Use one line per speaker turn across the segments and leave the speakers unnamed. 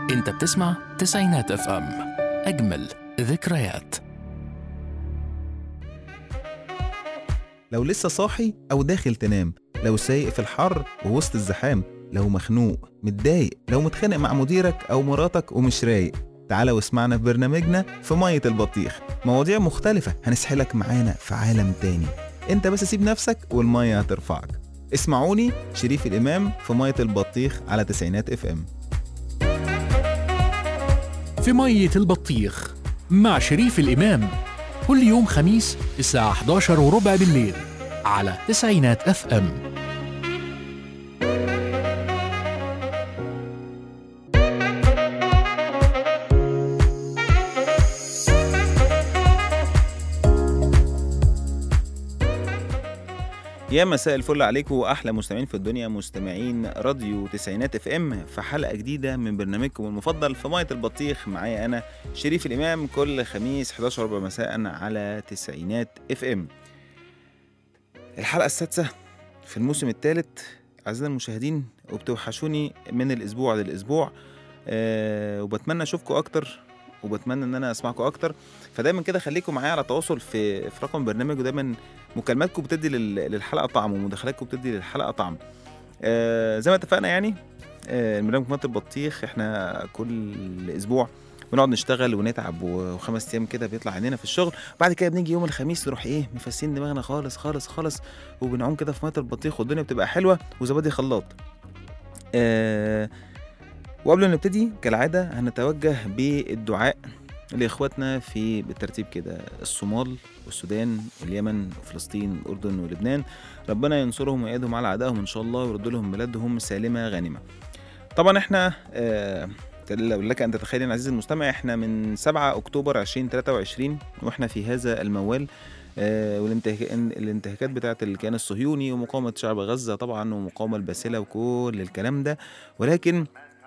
انت بتسمع تسعينات اف ام اجمل ذكريات
لو لسه صاحي أو داخل تنام لو سايق في الحر ووسط الزحام لو مخنوق متضايق لو متخانق مع مديرك أو مراتك ومش رايق تعالى واسمعنا في برنامجنا في مية البطيخ مواضيع مختلفة هنسحلك معانا في عالم تاني انت بس سيب نفسك والمية هترفعك اسمعوني شريف الإمام في مية البطيخ على تسعينات اف ام
في مية البطيخ مع شريف الإمام كل يوم خميس الساعة 11 وربع بالليل على تسعينات اف ام
يا مساء الفل عليكم واحلى مستمعين في الدنيا مستمعين راديو تسعينات اف ام في حلقه جديده من برنامجكم المفضل في ميه البطيخ معايا انا شريف الامام كل خميس 11 ربع مساء على تسعينات اف ام الحلقه السادسه في الموسم الثالث اعزائي المشاهدين وبتوحشوني من الاسبوع للاسبوع أه وبتمنى اشوفكم اكتر وبتمنى ان انا اسمعكم اكتر فدايما كده خليكم معايا على تواصل في في رقم برنامج ودايما مكالماتكم بتدي لل- للحلقه طعم ومداخلاتكم بتدي للحلقه طعم آه زي ما اتفقنا يعني آه برنامج مات البطيخ احنا كل اسبوع بنقعد نشتغل ونتعب و- وخمس ايام كده بيطلع عينينا في الشغل بعد كده بنيجي يوم الخميس نروح ايه مفسين دماغنا خالص خالص خالص وبنعوم كده في ميه البطيخ والدنيا بتبقى حلوه وزبادي خلاط آه وقبل ما نبتدي كالعاده هنتوجه بالدعاء لاخواتنا في بالترتيب كده الصومال والسودان واليمن وفلسطين والاردن ولبنان ربنا ينصرهم ويأيدهم على اعدائهم ان شاء الله ويرد لهم بلادهم سالمه غانمه طبعا احنا آه لو لك ان تتخيل يا عزيزي المستمع احنا من 7 اكتوبر 2023 واحنا في هذا الموال آه والانتهاك الانتهاكات بتاعه الكيان الصهيوني ومقاومه شعب غزه طبعا ومقاومه الباسله وكل الكلام ده ولكن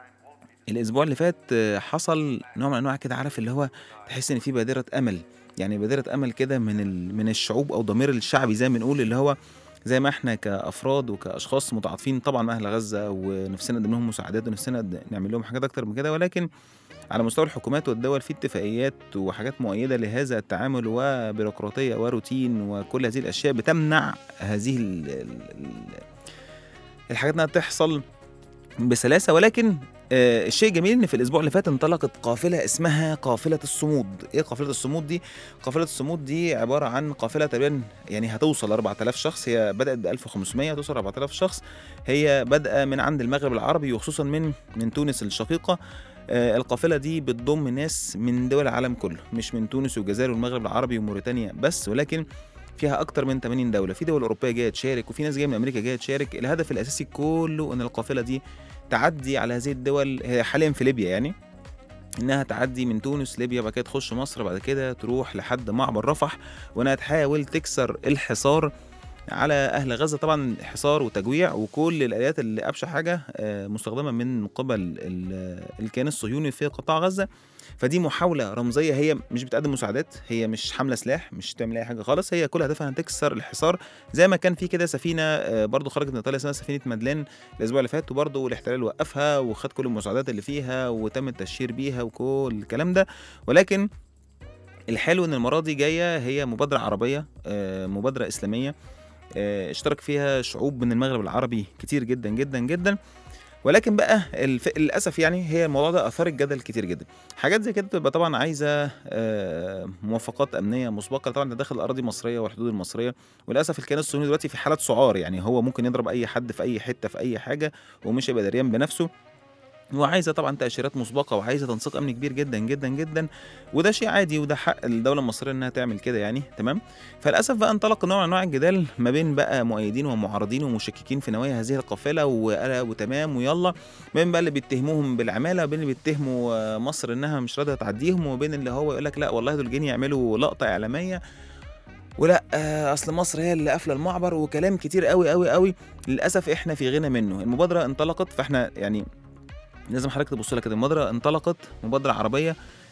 الاسبوع اللي فات آه، حصل نوع من انواع كده عارف اللي هو تحس ان في بادره امل يعني بادره امل كده من ال... من الشعوب او ضمير الشعبي زي ما بنقول اللي هو زي ما احنا كافراد وكاشخاص متعاطفين طبعا مع اهل غزه ونفسنا نقدم لهم مساعدات ونفسنا د- نعمل لهم حاجات اكتر من كده ولكن على مستوى الحكومات والدول في اتفاقيات وحاجات مؤيده لهذا التعامل وبيروقراطيه وروتين وكل هذه الاشياء بتمنع هذه ال... ال... ال- الحاجات انها تحصل بسلاسه ولكن آه، الشيء الجميل ان في الاسبوع اللي فات انطلقت قافله اسمها قافله الصمود ايه قافله الصمود دي قافله الصمود دي عباره عن قافله تقريبا يعني هتوصل 4000 شخص هي بدات ب 1500 هتوصل 4000 شخص هي بادئه من عند المغرب العربي وخصوصا من من تونس الشقيقه آه، القافله دي بتضم ناس من دول العالم كله مش من تونس والجزائر والمغرب العربي وموريتانيا بس ولكن فيها اكتر من 80 دوله في دول اوروبيه جايه تشارك وفي ناس جايه من امريكا جايه تشارك الهدف الاساسي كله ان القافله دي تعدي على هذه الدول هي حاليا في ليبيا يعني انها تعدي من تونس ليبيا بعد كده تخش مصر بعد كده تروح لحد معبر رفح وانها تحاول تكسر الحصار على اهل غزه طبعا حصار وتجويع وكل الاليات اللي ابشع حاجه آه، مستخدمه من قبل ال- الكيان الصهيوني في قطاع غزه فدي محاوله رمزيه هي مش بتقدم مساعدات هي مش حامله سلاح مش تعمل اي حاجه خالص هي كل هدفها ان تكسر الحصار زي ما كان في كده سفينه آه، برضو خرجت من ايطاليا اسمها سفينه مدلان الاسبوع اللي فات وبرضه الاحتلال وقفها وخد كل المساعدات اللي فيها وتم التشهير بيها وكل الكلام ده ولكن الحلو ان المره دي جايه هي مبادره عربيه آه، مبادره اسلاميه آه، اشترك فيها شعوب من المغرب العربي كتير جدا جدا جدا ولكن بقى الف... للاسف يعني هي الموضوع ده اثار الجدل كتير جدا حاجات زي كده بتبقى طبعا عايزه آه، موافقات امنيه مسبقه طبعا ده داخل الاراضي المصريه والحدود المصريه وللاسف الكيان الصهيوني دلوقتي في حاله سعار يعني هو ممكن يضرب اي حد في اي حته في اي حاجه ومش هيبقى دريان بنفسه وعايزه طبعا تاشيرات مسبقه وعايزه تنسيق امني كبير جدا جدا جدا وده شيء عادي وده حق الدوله المصريه انها تعمل كده يعني تمام فللاسف بقى انطلق نوع من انواع الجدال ما بين بقى مؤيدين ومعارضين ومشككين في نوايا هذه القافله وقال وتمام ويلا ما بين بقى اللي بيتهموهم بالعماله وبين اللي بيتهموا آه، مصر انها مش راضيه تعديهم وبين اللي هو يقول لك لا والله دول جايين يعملوا لقطه اعلاميه ولا آه، اصل مصر هي اللي قافله المعبر وكلام كتير قوي قوي قوي للاسف احنا في غنى منه المبادره انطلقت فاحنا يعني لازم حضرتك تبص لها كده المبادره انطلقت مبادره عربيه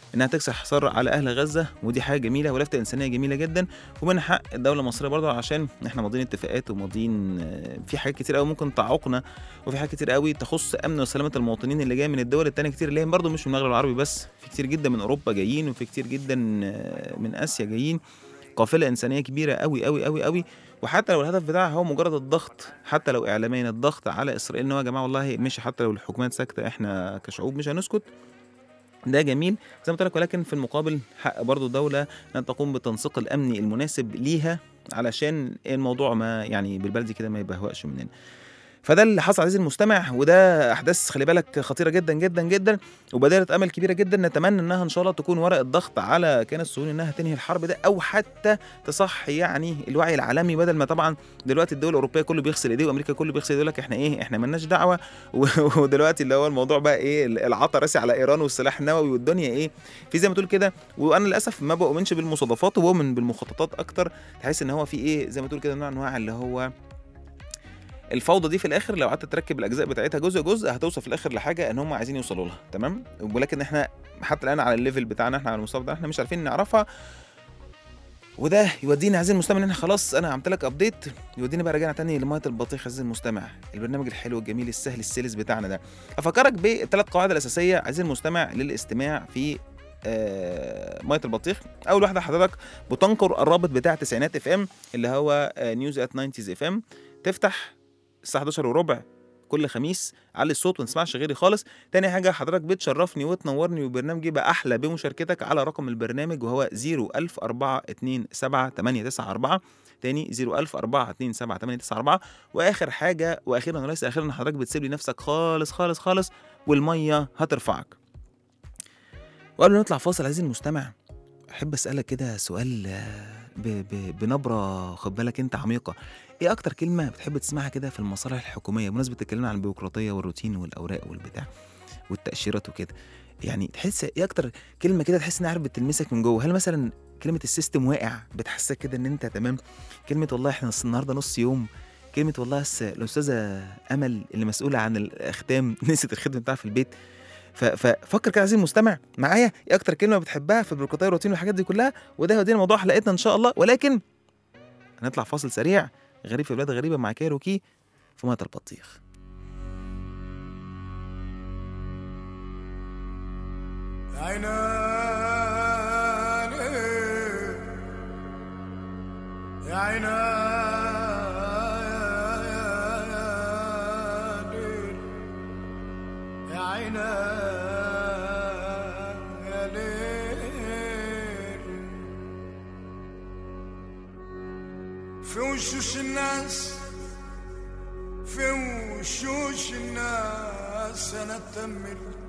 انها تكسر حصار على اهل غزه ودي حاجه جميله ولفته انسانيه جميله جدا ومن حق الدوله المصريه برضه عشان احنا ماضيين اتفاقات وماضيين آه، في حاجات كتير قوي ممكن تعوقنا وفي حاجات كتير قوي تخص امن وسلامه المواطنين اللي جايه من الدول التانية كتير اللي هي برضه مش من المغرب العربي بس في كتير جدا من اوروبا جايين وفي كتير جدا آه، من اسيا جايين قافله انسانيه كبيره قوي قوي قوي قوي وحتى لو الهدف بتاعها هو مجرد الضغط حتى لو اعلاميا الضغط على اسرائيل ان هو يا جماعه والله مش حتى لو الحكومات ساكته احنا كشعوب مش هنسكت ده جميل زي ما قلت لك ولكن في المقابل حق برضو الدولة أن تقوم بالتنسيق الأمني المناسب ليها علشان الموضوع ما يعني بالبلدي كده ما يبهوأش مننا فده اللي حصل عزيزي المستمع وده احداث خلي بالك خطيره جدا جدا جدا وبدايه امل كبيره جدا نتمنى انها ان شاء الله تكون ورقه ضغط على كيان الصهيوني انها تنهي الحرب ده او حتى تصحي يعني الوعي العالمي بدل ما طبعا دلوقتي الدول الاوروبيه كله بيغسل ايديه وامريكا كله بيغسل ايديه يقول لك احنا ايه احنا مالناش دعوه و- ودلوقتي اللي هو الموضوع بقى ايه العطا راسي على ايران والسلاح النووي والدنيا ايه في زي ما تقول كده وانا للاسف ما بؤمنش بالمصادفات وبؤمن بالمخططات اكتر تحس ان هو في ايه زي ما تقول كده نوع من انواع اللي هو الفوضى دي في الاخر لو قعدت تركب الاجزاء بتاعتها جزء جزء هتوصل في الاخر لحاجه ان هم عايزين يوصلوا لها تمام ولكن احنا حتى الان على الليفل بتاعنا احنا على المستوى بتاعنا احنا مش عارفين نعرفها وده يودينا عزيزي المستمع ان احنا خلاص انا عملت لك ابديت يودينا بقى رجعنا تاني لميه البطيخ عزيزي المستمع البرنامج الحلو الجميل السهل السلس بتاعنا ده افكرك بالثلاث قواعد الاساسيه عزيزي المستمع للاستماع في آه ميه البطيخ اول واحده حضرتك بتنقر الرابط بتاع تسعينات اف ام اللي هو نيوز ات 90 اف ام تفتح الساعه 11 وربع كل خميس علي الصوت وما تسمعش غيري خالص تاني حاجه حضرتك بتشرفني وتنورني وبرنامجي يبقى احلى بمشاركتك على رقم البرنامج وهو 010427894 تاني 010427894 واخر حاجه واخيرا وليس اخيرا حضرتك بتسيب لي نفسك خالص خالص خالص والميه هترفعك وقبل ما نطلع فاصل عزيزي المستمع احب اسالك كده سؤال آه، ب ب بنبره خد بالك انت عميقه ايه اكتر كلمه بتحب تسمعها كده في المصالح الحكوميه بمناسبه اتكلمنا عن البيروقراطيه والروتين والاوراق والبتاع والتاشيرات وكده يعني تحس ايه اكتر كلمه كده تحس انها عارف بتلمسك من جوه هل مثلا كلمه السيستم واقع بتحسسك كده ان انت تمام كلمه والله احنا أصل النهارده نص يوم كلمه والله أس- الاستاذه امل اللي مسؤوله عن الاختام نسيت الختم بتاعها في البيت ف- ففكر كده عزيزي المستمع معايا ايه اكتر كلمه بتحبها في البيروقراطيه والروتين والحاجات دي كلها وده يودينا موضوع حلقتنا ان شاء الله ولكن هنطلع فاصل سريع غريب في بلاد غريبه مع كايروكي في ميه البطيخ
يا عيني يا عيني يا عيني يا ليل في وشوش الناس في وشوش الناس انا تملت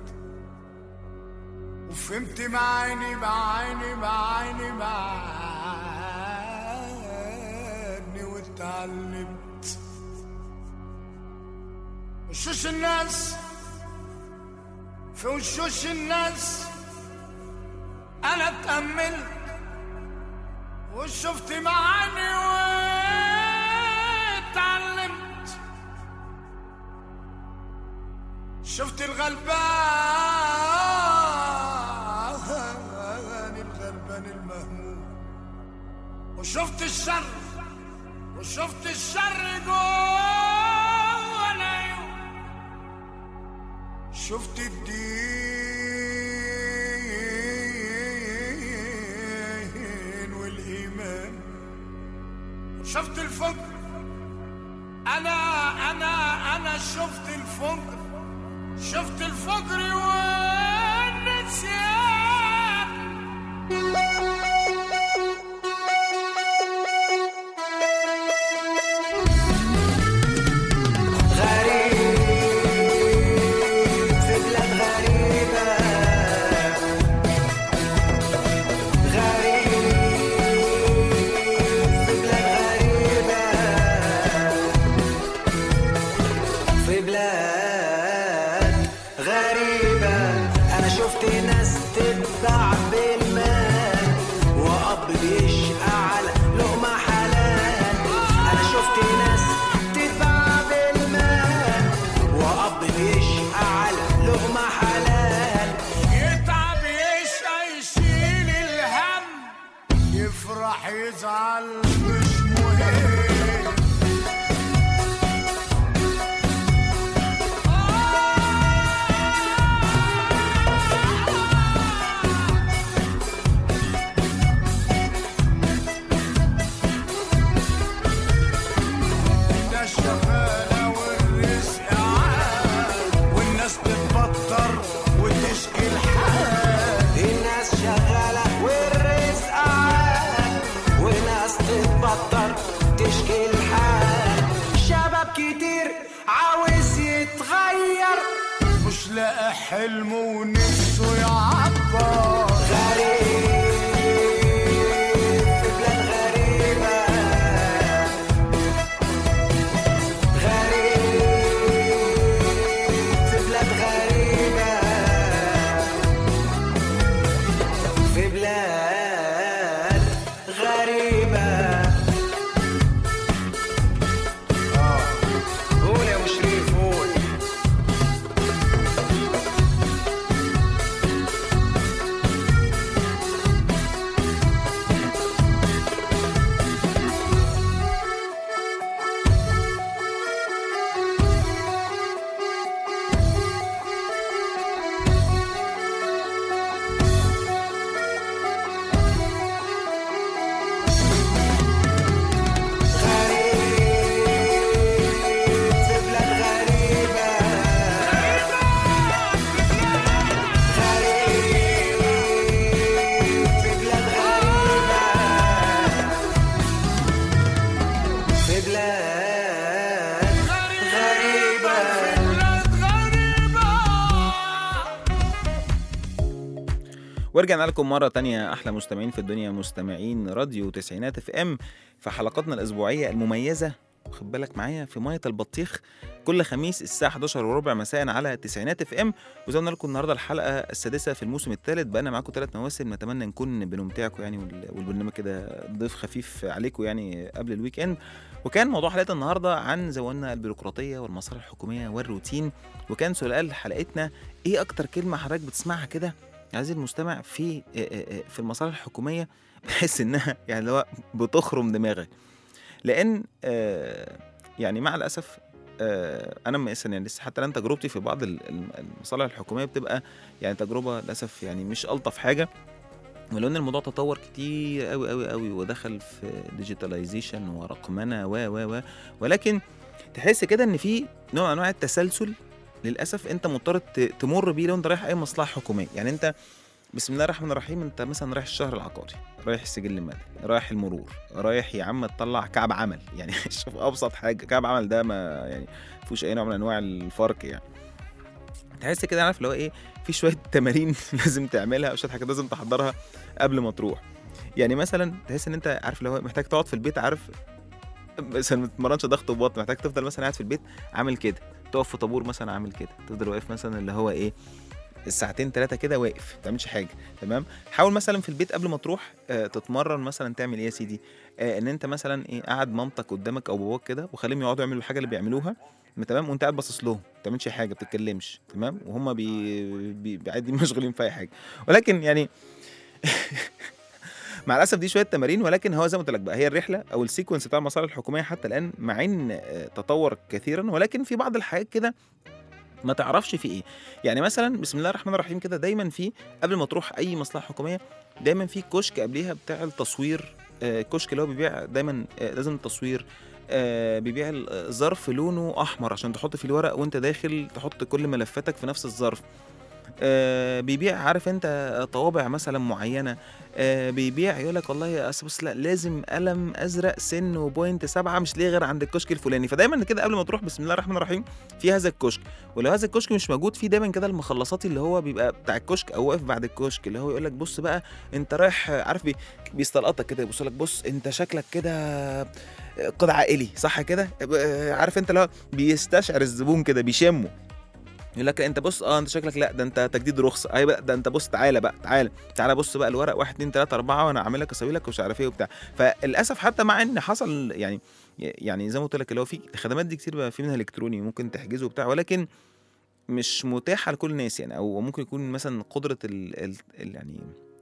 وفهمت بعيني بعيني بعيني بعيني واتعلمت وشوش الناس في وشوش الناس انا اتأملت وشفت معاني واتعلمت شفت الغلبان الغلبان المهموم وشفت الشر وشفت الشر جوه العيون شفت الدين والإيمان وشفت الفجر أنا أنا أنا شفت الفجر شفت الفجر والنسيان
في بلاد غريبة غريب في بلاد غريبة في بلاد غريبة أنا شفت ناس تتباع بالمال وأب بيشقى على لقمة حلال أنا شفت ناس تتباع بالمال وأب بيشقى على لقمة حلال
يتعب يشقى يزعل مش مهم ده الشغالة والرزق عاد والناس تتبطر وتشكي الحال
الناس شغالة والرزق عال وناس تتبطر تشكي الحال شباب كتير عاوز يتغير
مش لاقي حلم ونفسه يعبر
غريب في بلاد غريبة غريب في بلاد غريبة في بلاد غريبة قول يا مشرف قول غريب في بلاد غريبة غريب في بلاد غريبة في بلاد غريبة
بلاد غريبة
ورجعنا لكم مرة تانية أحلى مستمعين في الدنيا مستمعين راديو تسعينات اف ام في حلقاتنا الأسبوعية المميزة خد بالك معايا في مية البطيخ كل خميس الساعة 11 وربع مساء على تسعينات اف ام وزي ما قلنا لكم النهارده الحلقة السادسة في الموسم الثالث بقينا معاكم ثلاث مواسم نتمنى نكون بنمتعكم يعني وال- والبرنامج كده ضيف خفيف عليكم يعني قبل الويك اند وكان موضوع حلقتنا النهارده عن زي ما قلنا البيروقراطية والمصالح الحكومية والروتين وكان سؤال حلقتنا ايه أكتر كلمة حضرتك بتسمعها كده عزيزي المستمع في في المصالح الحكوميه بحس انها يعني اللي هو بتخرم دماغك لان آه، يعني مع الاسف آه، انا مثلا يعني لسه حتى الان تجربتي في بعض ال- الم- المصالح الحكوميه بتبقى يعني تجربه للاسف يعني مش الطف حاجه ولو ان الموضوع تطور كتير قوي قوي قوي ودخل في ديجيتاليزيشن ورقمنه و و و ولكن تحس كده ان في نوع من انواع التسلسل للاسف انت مضطر ت- تمر بيه لو انت رايح اي مصلحه حكوميه يعني انت بسم الله الرحمن الرحيم انت مثلا رايح الشهر العقاري رايح السجل المدني رايح المرور رايح يا عم تطلع كعب عمل يعني شوف ابسط حاجه كعب عمل ده ما يعني فيهوش اي نوع من انواع الفرق يعني تحس كده عارف اللي هو ايه في شويه تمارين لازم تعملها او شويه حاجات لازم تحضرها قبل ما تروح يعني مثلا تحس ان انت عارف اللي هو محتاج تقعد في البيت عارف مثلا ما تتمرنش ضغط وبطن محتاج تفضل مثلا قاعد في البيت عامل كده تقف في طابور مثلا عامل كده تفضل واقف مثلا اللي هو ايه الساعتين ثلاثه كده واقف ما تعملش حاجه تمام حاول مثلا في البيت قبل ما تروح آه تتمرن مثلا تعمل ايه يا سيدي آه ان انت مثلا ايه قاعد مامتك قدامك او باباك كده وخليهم يقعدوا يعملوا الحاجه اللي بيعملوها تمام وانت قاعد باصص لهم ما تعملش حاجه ما بتتكلمش تمام وهم بي, بي بي- عادي مشغولين في اي حاجه ولكن يعني مع الاسف دي شويه تمارين ولكن هو زي ما قلت لك بقى هي الرحله او السيكونس بتاع المصالح الحكوميه حتى الان مع ان آه، تطور كثيرا ولكن في بعض الحاجات كده ما تعرفش في ايه يعني مثلا بسم الله الرحمن الرحيم كده دايما في قبل ما تروح اي مصلحه حكوميه دايما في كشك قبليها بتاع التصوير آه، كشك اللي هو بيبيع دايما آه، لازم التصوير آه، بيبيع الظرف لونه احمر عشان تحط فيه الورق وانت داخل تحط كل ملفاتك في نفس الظرف آه، بيبيع عارف انت طوابع مثلا معينه آه، بيبيع يقول لك والله يا أصل بص لا لازم قلم ازرق سن وبوينت سبعه مش ليه غير عند الكشك الفلاني فدايما كده قبل ما تروح بسم الله الرحمن الرحيم في هذا الكشك ولو هذا الكشك مش موجود فيه دايما كده المخلصات اللي هو بيبقى بتاع الكشك او واقف بعد الكشك اللي هو يقول لك بص بقى انت رايح عارف بي بيستلقطك كده يبص لك بص انت شكلك كده قطع عائلي صح كده آه، عارف انت اللي هو بيستشعر الزبون كده بيشمه يقول لك لا انت بص اه انت شكلك لا ده انت تجديد رخصه اي بقى ده انت بص تعالى بقى تعالى تعالى بص بقى الورق 1 2 3 4 وانا اعمل لك اسوي لك ومش عارف ايه وبتاع فللاسف حتى مع ان حصل يعني يعني زي ما قلت لك اللي هو في الخدمات دي كتير بقى في منها الكتروني ممكن تحجزه وبتاع ولكن مش متاحه لكل الناس يعني او ممكن يكون مثلا قدره ال ال ال يعني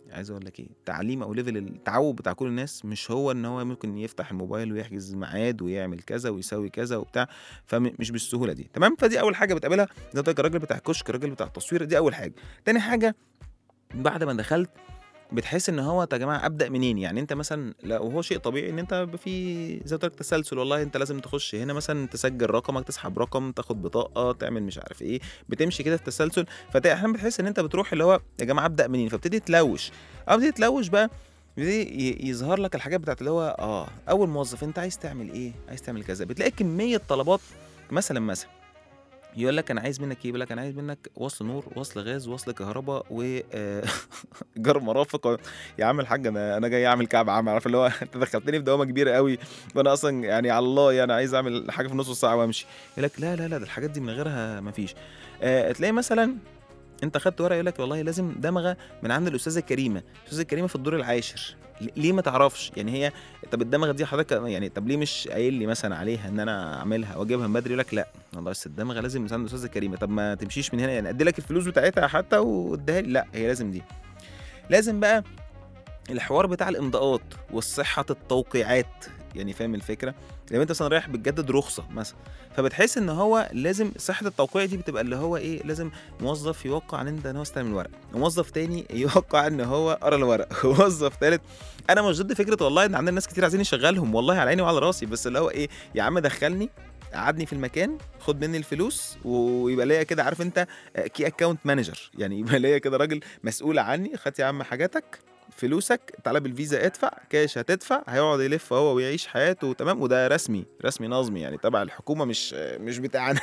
عايز اقول لك ايه تعليم او ليفل التعود بتاع كل الناس مش هو ان هو ممكن يفتح الموبايل ويحجز ميعاد ويعمل كذا ويسوي كذا وبتاع فمش بالسهوله دي تمام فدي اول حاجه بتقابلها زي ما قلت لك الراجل بتاع الكشك الراجل بتاع التصوير دي اول حاجه تاني حاجه بعد ما دخلت بتحس ان هو طب يا جماعه ابدا منين يعني انت مثلا لا وهو شيء طبيعي ان انت يبقى في زي ما قلت لك تسلسل والله انت لازم تخش هنا مثلا تسجل رقمك تسحب رقم تاخد بطاقه تعمل مش عارف ايه بتمشي كده في تسلسل فاحيانا بتحس ان انت بتروح اللي هو يا جماعه ابدا منين فبتدي تلوش اه بتدي تلوش بقى بيبتدي ي- يظهر لك الحاجات بتاعت اللي هو اه اول موظف انت عايز تعمل ايه عايز تعمل كذا بتلاقي كميه طلبات مثلا مثلا يقول لك انا عايز منك ايه يقول لك انا عايز منك وصل نور وصل غاز وصل كهرباء و آه، جار مرافق و- يا عم الحاج انا انا جاي اعمل كعب عام عارف اللي هو انت دخلتني في دوامه كبيره قوي وانا اصلا يعني على الله يعني عايز اعمل حاجه في نص ساعه وامشي يقول لك لا لا لا ده الحاجات دي من غيرها مفيش آه تلاقي مثلا انت خدت ورقه يقول لك والله لازم دمغه من عند الاستاذه كريمه الاستاذه كريمه في الدور العاشر ل- ليه ما تعرفش يعني هي طب الدمغه دي حضرتك يعني طب ليه مش قايل لي مثلا عليها ان انا اعملها واجيبها من بدري يقول لك لا والله بس الدمغه لازم من عند الاستاذه كريمه طب ما تمشيش من هنا يعني ادي لك الفلوس بتاعتها حتى واديها لي لا هي لازم دي لازم بقى الحوار بتاع الامضاءات والصحه التوقيعات يعني فاهم الفكره لو انت مثلا رايح بتجدد رخصه مثلا فبتحس ان هو لازم صحه التوقيع دي بتبقى اللي هو ايه لازم موظف يوقع ان انت ان هو استلم الورق وموظف تاني يوقع ان هو قرا الورق وموظف تالت انا مش ضد فكره والله ان عندنا ناس كتير عايزين يشغلهم والله على عيني وعلى راسي بس اللي هو ايه يا عم دخلني قعدني في المكان خد مني الفلوس ويبقى ليا كده عارف انت كي اكونت مانجر يعني يبقى ليا كده راجل مسؤول عني خد يا عم حاجاتك فلوسك تعالى بالفيزا ادفع كاش هتدفع هيقعد يلف هو ويعيش حياته تمام وده رسمي رسمي نظمي يعني تبع الحكومه مش مش بتاعنا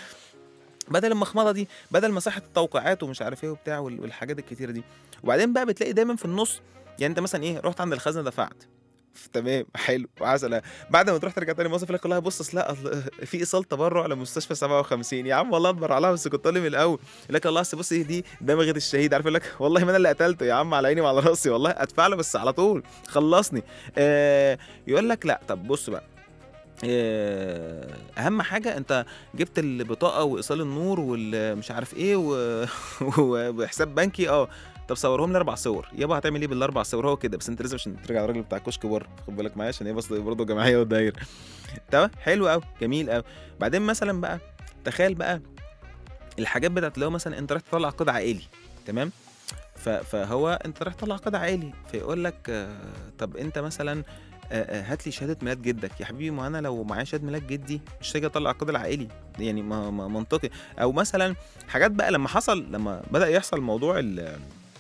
بدل المخمضه دي بدل مساحه التوقيعات ومش عارف ايه وبتاع وال- والحاجات الكتيره دي وبعدين بقى بتلاقي دايما في النص يعني انت مثلا ايه رحت عند الخزنه دفعت ف- تمام حلو وعسل بعد ما تروح ترجع تاني موظف يقول لك والله بص اصل لا أصل في ايصال تبرع لمستشفى 57 يا عم والله اتبرع لها بس كنت لي من الاول يقول لك الله اصل بص إيه دي دماغ الشهيد عارف يقول لك والله ما انا اللي قتلته يا عم على عيني وعلى راسي والله ادفع له بس على طول خلصني آه يقول لك لا طب بص بقى آه، اهم حاجه انت جبت البطاقه وايصال النور والمش عارف ايه و... وحساب بنكي اه طب صورهم لي اربع صور يابا هتعمل ايه بالاربع صور هو كده بس انت لازم عشان ترجع الراجل بتاع الكشك بره خد بالك معايا عشان هي بس برضه جماعيه وداير تمام حلو قوي جميل قوي بعدين مثلا بقى تخيل بقى الحاجات بتاعت اللي هو مثلا انت رايح تطلع عقد عائلي تمام ف- فهو انت رايح تطلع عقد عائلي فيقول لك آه، طب انت مثلا آه، آه، هات لي شهاده ميلاد جدك يا حبيبي ما انا لو معايا شهاده ميلاد جدي مش هاجي اطلع العقد العائلي يعني ما ما- منطقي او مثلا حاجات بقى لما حصل لما بدا يحصل موضوع ال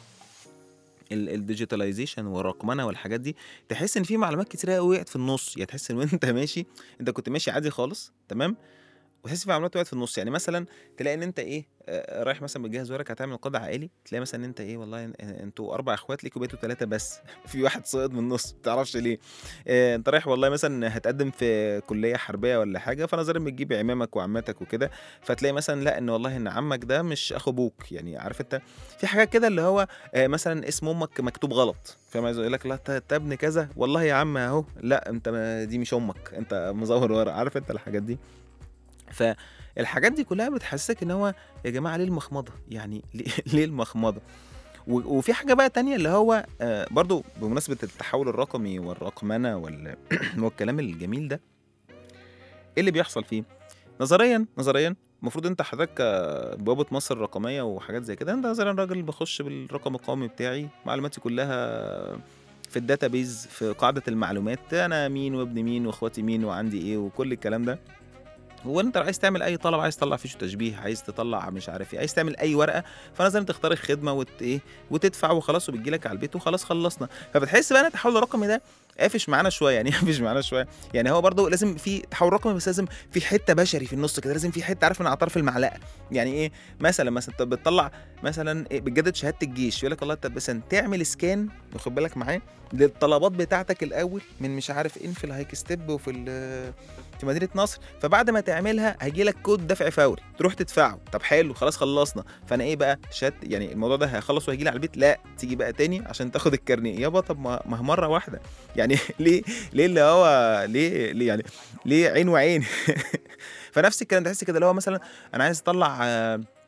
الديجيتاليزيشن والرقمنه والحاجات دي تحس ان في معلومات كتيره قوي وقعت في النص يعني تحس ان وانت ماشي انت كنت ماشي عادي خالص تمام وتحس في معلومات وقعت في النص يعني مثلا تلاقي ان انت ايه آه، رايح مثلا بتجهز ورقك هتعمل قضاء عائلي تلاقي مثلا ان انت ايه والله إن- انتوا اربع اخوات ليكوا بقيتوا ثلاثه بس في واحد ساقط من النص ما تعرفش ليه آه، انت رايح والله مثلا هتقدم في كليه حربيه ولا حاجه فنظرا بتجيب عمامك وعماتك وكده فتلاقي مثلا لا ان والله ان عمك ده مش اخو ابوك يعني عارف انت في حاجات كده اللي هو آه، مثلا اسم امك مكتوب غلط فاهم عايز يقول لك لا ت- أنت ابن كذا والله يا عم اهو لا انت ما- دي مش امك انت مزور ورق عارف انت الحاجات دي فالحاجات دي كلها بتحسسك ان هو يا جماعه ليه المخمضه يعني ليه, ليه المخمضه و- وفي حاجه بقى تانية اللي هو آه، برضو بمناسبه التحول الرقمي والرقمنه وال- والكلام الجميل ده ايه اللي بيحصل فيه نظريا نظريا المفروض انت حضرتك آه، بوابه مصر الرقميه وحاجات زي كده انت نظريا راجل بخش بالرقم القومي بتاعي معلوماتي كلها في الداتابيز في قاعده المعلومات انا مين وابن مين واخواتي مين وعندي ايه وكل الكلام ده هو انت عايز تعمل اي طلب عايز تطلع فيش تشبيه عايز تطلع مش عارف ايه عايز تعمل اي ورقه فلازم تختار الخدمه وت ايه وتدفع وخلاص وبتجي لك على البيت وخلاص خلصنا فبتحس بقى ان التحول الرقمي ده قافش معانا شويه يعني قافش معانا شويه يعني هو برضو لازم في تحول رقمي بس لازم في حته بشري في النص كده لازم في حته عارف من اطراف المعلقه يعني ايه مثلا مثلا انت بتطلع مثلا إيه بتجدد شهاده الجيش يقول لك والله طب مثلا تعمل سكان واخد بالك معايا للطلبات بتاعتك الاول من مش عارف ايه في الهايك ستيب وفي ال- في مدينه نصر فبعد ما تعملها هيجي لك كود دفع فوري تروح تدفعه طب حلو خلاص خلصنا فانا ايه بقى شات يعني الموضوع ده هيخلص وهيجي لي على البيت لا تيجي بقى تاني عشان تاخد الكارنيه يابا طب ما ما هي مره واحده يعني ليه ليه اللي هو ليه ليه يعني ليه عين وعين فنفس الكلام تحس كده اللي هو مثلا انا عايز اطلع آه،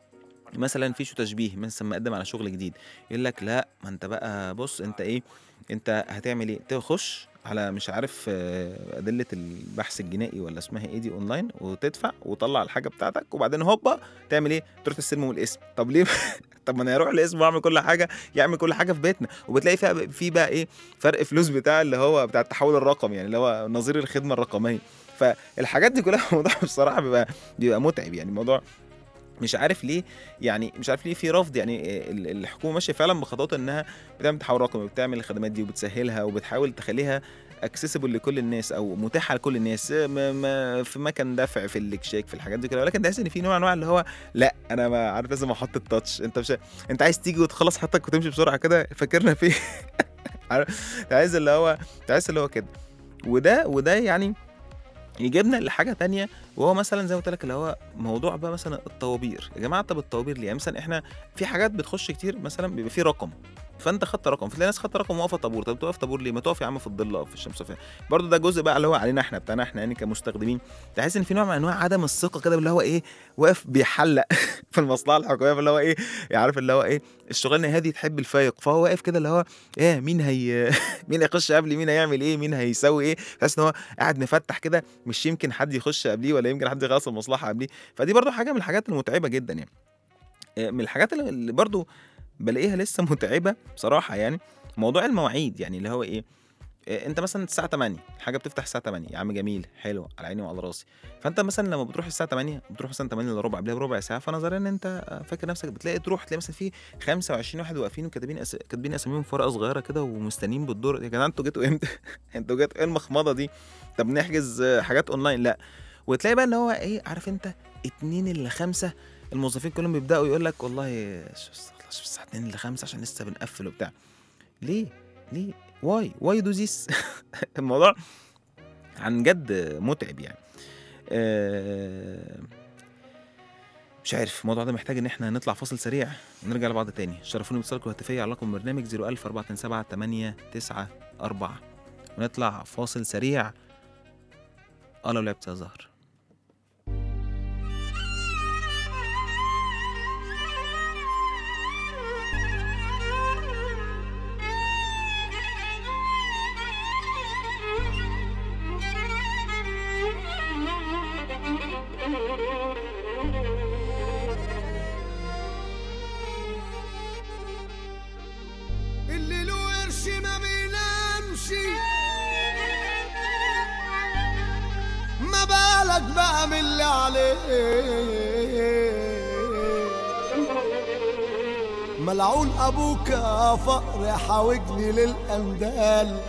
مثلا في شو تشبيه مثلا مقدم على شغل جديد يقول لك لا ما انت بقى بص انت ايه انت هتعمل ايه تخش على مش عارف آه، ادله البحث الجنائي ولا اسمها ايه دي اونلاين وتدفع وتطلع الحاجه بتاعتك وبعدين هوبا تعمل ايه تروح تستلمه من الاسم طب ليه طب ما انا اروح الاسم واعمل كل حاجه يعمل كل حاجه في بيتنا وبتلاقي فيها في بقى ايه فرق فلوس بتاع اللي هو بتاع التحول الرقمي يعني اللي هو نظير الخدمه الرقميه فالحاجات دي كلها الموضوع بصراحه بيبقى بيبقى متعب يعني الموضوع مش عارف ليه يعني مش عارف ليه في رفض يعني ال- الحكومه ماشيه فعلا بخطوات انها بتعمل تحول رقمي وبتعمل الخدمات دي وبتسهلها وبتحاول تخليها اكسسبل لكل الناس او متاحه لكل الناس ما ما في مكان دفع في الاكشاك في الحاجات دي كلها ولكن تحس ان في نوع من انواع اللي هو لا انا ما عارف لازم احط التاتش انت مش انت عايز تيجي وتخلص حاجتك وتمشي بسرعه كده فاكرنا في عارف انت عايز اللي هو انت عايز اللي هو كده وده وده يعني يجيبنا لحاجه تانية وهو مثلا زي ما قلت لك اللي هو موضوع بقى مثلا الطوابير يا جماعه طب الطوابير ليه يعني مثلا احنا في حاجات بتخش كتير مثلا بيبقى في رقم فانت خدت رقم فتلاقي ناس خدت رقم واقفه طابور طب تقف طابور ليه ما تقف يا عم في الظل او في الشمس فين برضه ده جزء بقى اللي هو علينا احنا بتاعنا احنا يعني كمستخدمين تحس ان في نوع من انواع عدم الثقه كده اللي هو ايه واقف بيحلق في المصلحه الحكوميه اللي هو ايه عارف اللي هو ايه الشغلانه هذه تحب الفايق فهو واقف كده اللي هو ايه مين هي مين هيخش قبلي مين هيعمل ايه مين هيسوي ايه تحس ان هو قاعد مفتح كده مش يمكن حد يخش قبليه ولا يمكن حد يخلص المصلحه قبليه فدي برضو حاجه من الحاجات المتعبه جدا يعني آه، من الحاجات اللي- اللي برضو بلاقيها لسه متعبه بصراحه يعني موضوع المواعيد يعني اللي هو ايه آه، انت مثلا الساعه 8 الحاجه بتفتح الساعه 8 يا عم جميل حلو على عيني وعلى راسي فانت مثلا لما بتروح الساعه 8 بتروح مثلا 8 الا ربع قبلها بربع ساعه فنظريا ان انت آه، فاكر نفسك بتلاقي تروح تلاقي مثلا في 25 واحد واقفين وكاتبين أس... كاتبين اساميهم في ورقه صغيره كده ومستنيين بالدور يا جدعان انتوا جيتوا امتى انتوا جيتوا ايه المخمضه دي طب نحجز آه، حاجات اونلاين لا وتلاقي بقى اللي هو ايه عارف انت اتنين الا خمسة الموظفين كلهم بيبداوا يقول لك والله شو خلاص الساعه 2 الا 5 عشان لسه بنقفل وبتاع ليه ليه واي واي دو ذيس الموضوع عن جد متعب يعني آه، مش عارف الموضوع ده محتاج ان احنا نطلع فاصل سريع ونرجع لبعض تاني شرفوني باتصالكم الهاتفيه على رقم برنامج 01000 427 894 ونطلع فاصل سريع اه لو لعبت يا زهر
اللي له قرش ما بينامش ما بالك بقى من اللي عليه ملعون ابوك يا فقر حاوجني للاندال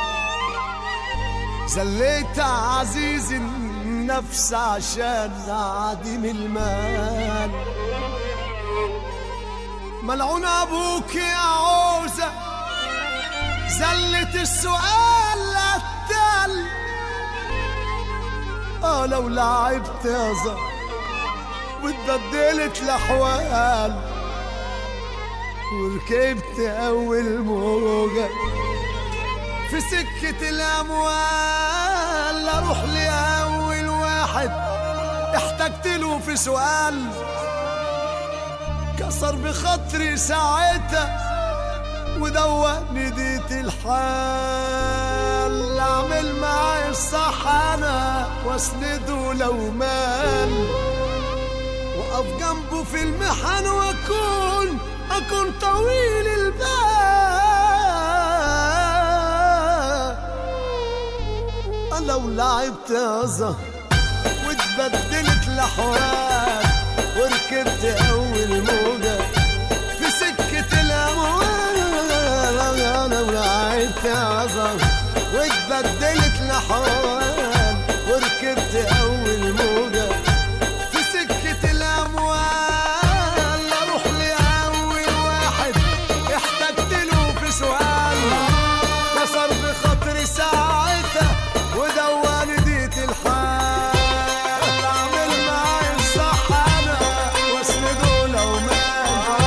زليت عزيز النفس عشان عديم المال ملعون ابوك يا عوزة زلت السؤال للتل اه لو لعبت يا زهر واتبدلت الاحوال وركبت اول موجة في سكة الاموال اروح لاول واحد احتجت له في سؤال كسر بخاطري ساعتها ودوقني ديت الحال اعمل معاي الصح انا واسنده لو مال واقف جنبه في المحن واكون اكون طويل البال لو لعبت يا زهر واتبدلت الاحوال وركبت اول موجه في سكه الاموال انا ولعبت عظم واتبدلت الاحوال وركبت اول موجه في سكه الاموال اروح لاول واحد احتجت له في سؤال كسر بخاطري ساعتها ودواني ديت الحال اعمل معاي الصح انا واسنده لو مات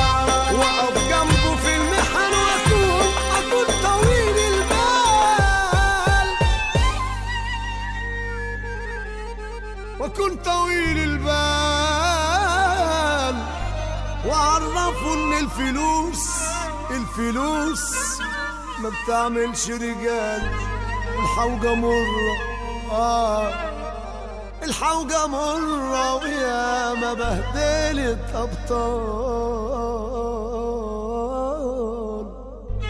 الفلوس الفلوس ما بتعملش رجال والحوجة مرة آه الحوجة مرة ويا ما بهدلت أبطال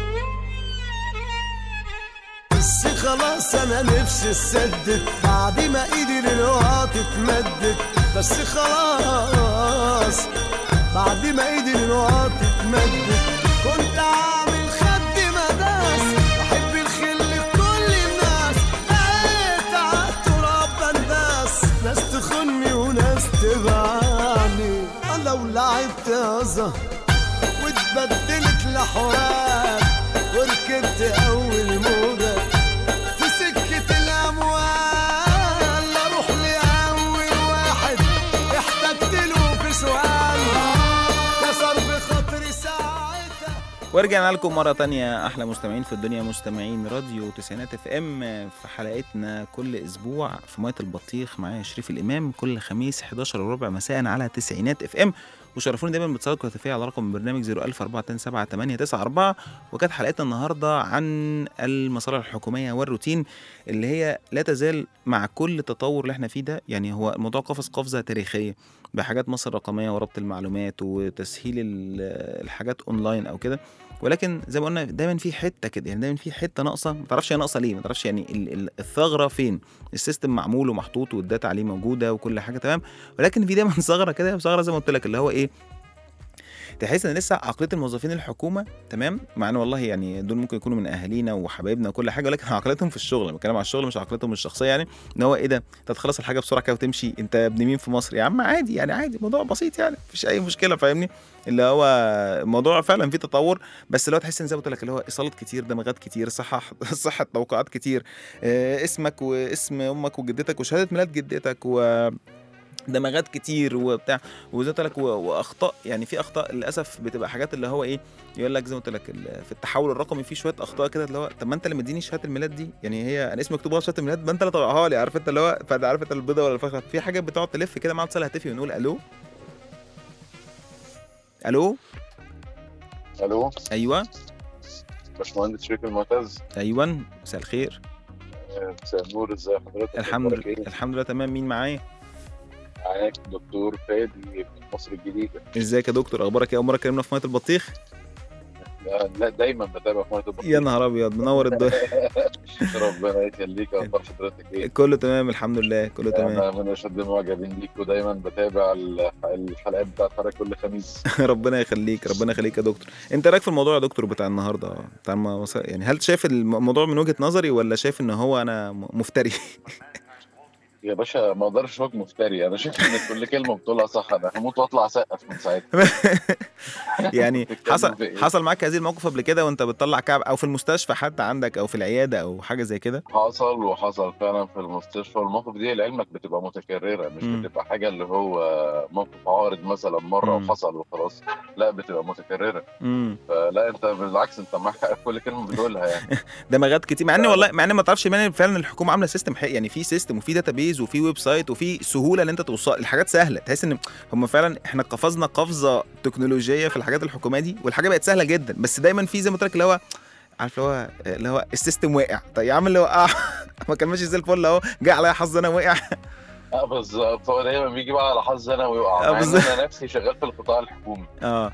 بس خلاص انا نفسي اسدد بعد ما ايدي للوقت اتمدت بس خلاص بعد ما ايدي للوقت اتمدت كنت عامل خد مداس بحب الخل لكل الناس بقيت على التراب بنداس ناس تخني وناس تبعني لو لعبت هزة واتبدلت لحوار وركبت اول موجة في سكة الاموال اروح لاول واحد احتجت له في سؤال كسر بخاطري ساعتها
ورجعنا لكم مرة تانية أحلى مستمعين في الدنيا مستمعين راديو تسعينات اف ام في حلقتنا كل أسبوع في مية البطيخ معايا شريف الإمام كل خميس 11 وربع مساء على تسعينات اف ام وشرفوني دايما باتصالاتكم الهاتفية على رقم البرنامج 01427 وكانت حلقتنا النهاردة عن المصالح الحكومية والروتين اللي هي لا تزال مع كل التطور اللي احنا فيه ده يعني هو الموضوع قفز قفزة تاريخية بحاجات مصر الرقمية وربط المعلومات وتسهيل ال- الحاجات اونلاين او كده ولكن زي ما قلنا دايما في حته كده يعني دايما في حته ناقصه ما تعرفش هي ناقصه ليه ما تعرفش يعني ال- ال- الثغره فين السيستم معمول ومحطوط والداتا عليه موجوده وكل حاجه تمام ولكن في دايما ثغره كده ثغره زي ما قلت لك اللي هو ايه تحس ان لسه عقليه الموظفين الحكومه تمام مع ان والله يعني دول ممكن يكونوا من اهالينا وحبايبنا وكل حاجه ولكن عقليتهم في الشغل أنا بتكلم على الشغل مش عقليتهم الشخصيه يعني ان هو ايه ده انت تخلص الحاجه بسرعه كده وتمشي انت ابن مين في مصر يا عم عادي يعني عادي موضوع بسيط يعني مفيش اي مشكله فاهمني اللي هو الموضوع فعلا فيه تطور بس اللي هو تحس ان زي ما قلت لك اللي هو ايصالات كتير دماغات كتير صحح صحه توقعات كتير آه، اسمك واسم امك وجدتك وشهاده ميلاد جدتك و دماغات كتير وبتاع وزي ما قلت لك و- واخطاء يعني في اخطاء للاسف بتبقى حاجات اللي هو ايه يقول لك زي ما قلت لك ال- في التحول الرقمي في شويه اخطاء كده اللي هو طب ما انت اللي مديني شهاده الميلاد دي يعني هي انا اسمي مكتوب على شهاده الميلاد ما انت اللي طبعها لي عارف انت اللي هو فانت عارف انت البيضه ولا الفخره في حاجات بتقعد تلف كده مع اتصال هاتفي ونقول الو الو
الو
ايوه
باشمهندس شريف المعتز
ايوه مساء الخير
آه، مساء النور ازي حضرتك
الحمد
أخبارك
لله
إيه؟
الحمد لله تمام مين معايا
معاك دكتور فادي من مصر الجديده
ازيك يا دكتور اخبارك ايه اول مره اتكلمنا في ميه البطيخ
لا, لا دايما بتابع في مرة
يا نهار ابيض منور الدنيا
ربنا يخليك اخبار حضرتك ايه
كله تمام الحمد لله كله تمام
انا من اشد المعجبين ليك ودايما بتابع الح- الحلقات بتاعت حضرتك كل خميس
ربنا يخليك ربنا يخليك يا دكتور انت رايك في الموضوع يا دكتور بتاع النهارده بتاع الم... يعني هل شايف الموضوع من وجهة نظري ولا شايف ان هو انا م- مفتري
يا باشا ما اقدرش اقول مفتري انا شايف ان كل كلمه بتقولها صح انا هموت واطلع اسقف من ساعتها
يعني
بتتكلم
حصل
في إيه؟
حصل معاك هذه الموقف قبل كده وانت بتطلع كعب او في المستشفى حتى عندك او في العياده او حاجه زي كده
حصل وحصل فعلا في المستشفى والمواقف دي لعلمك بتبقى متكررة مش
مم.
بتبقى حاجة اللي هو موقف عارض مثلا مرة
مم.
وحصل وخلاص لا بتبقى متكررة
امم
فلا انت بالعكس انت معاك حق في كل كلمة بتقولها يعني
دماغات كتير مع ان
فعلا.
والله مع ان ما تعرفش معنى فعلا الحكومه عامله سيستم حقيقي يعني في سيستم وفي داتابيز وفي ويب سايت وفي سهوله ان انت توصل الحاجات سهله تحس ان هم فعلا احنا قفزنا قفزه تكنولوجيه في الحاجات الحكوميه دي والحاجه بقت سهله جدا بس دايما في زي ما قلت لك اللي هو عارف اللي هو اللي هو السيستم واقع طيب يا عم اللي وقع ما كان ماشي زي الفل اهو جه عليا حظ انا وقع
اه بالظبط هو دايما بيجي بقى على حظ انا
آه،
ويقع مع ان
بالظبط.
انا نفسي شغال في القطاع الحكومي
اه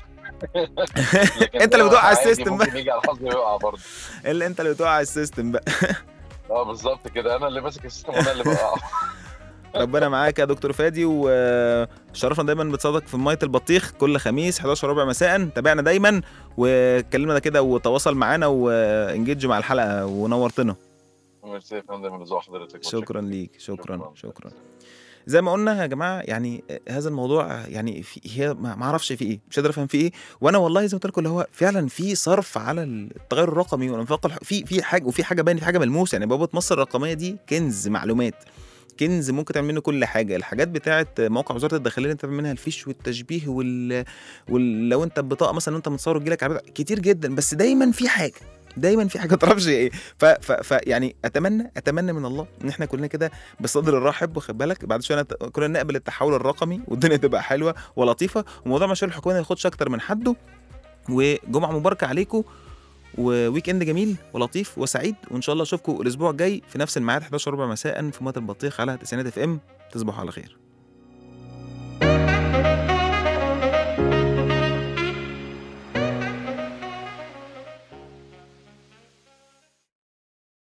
لكن
انت اللي
ده
بتوقع
عادي
السيستم بقى
ممكن يجي على حظي ويقع برضه
اللي انت اللي بتوقع السيستم بقى
اه بالظبط كده انا اللي ماسك السيستم وانا اللي بقع
ربنا معاك يا دكتور فادي وشرفنا دايما بتصادق في ميه البطيخ كل خميس 11 ربع مساء تابعنا دايما وكلمنا ده كده وتواصل معانا وانجيج مع الحلقه ونورتنا
ميرسي يا فندم لزوق حضرتك
شكرا ليك شكرا
شكراً.
شكرا زي ما قلنا يا جماعه يعني هذا الموضوع يعني في هي ما ما اعرفش في ايه مش قادر افهم في ايه وانا والله زي ما قلت لكم اللي هو فعلا في صرف على التغير الرقمي والانفاق الح... في في حاجه وفي حاجه باينه في حاجه ملموسه يعني بوابه مصر الرقميه دي كنز معلومات كنز ممكن تعمل منه كل حاجه الحاجات بتاعه موقع وزاره الداخليه اللي انت تعمل منها الفيش والتشبيه وال... وال... لو انت بطاقه مثلا وانت متصور تجيلك على كتير جدا بس دايما في حاجه دايما في حاجه ما تعرفش ايه ف... ف... ف يعني اتمنى اتمنى من الله ان احنا كلنا كده بصدر الرحب واخد بالك بعد شويه نت- كلنا نقبل التحول الرقمي والدنيا تبقى حلوه ولطيفه وموضوع مشروع الحكومه ما ياخدش اكتر من حده وجمعه مباركه عليكم وويك اند جميل ولطيف وسعيد وان شاء الله اشوفكم الاسبوع الجاي في نفس الميعاد 11 ربع مساء في ميه البطيخ على تسعينات اف ام تصبحوا على خير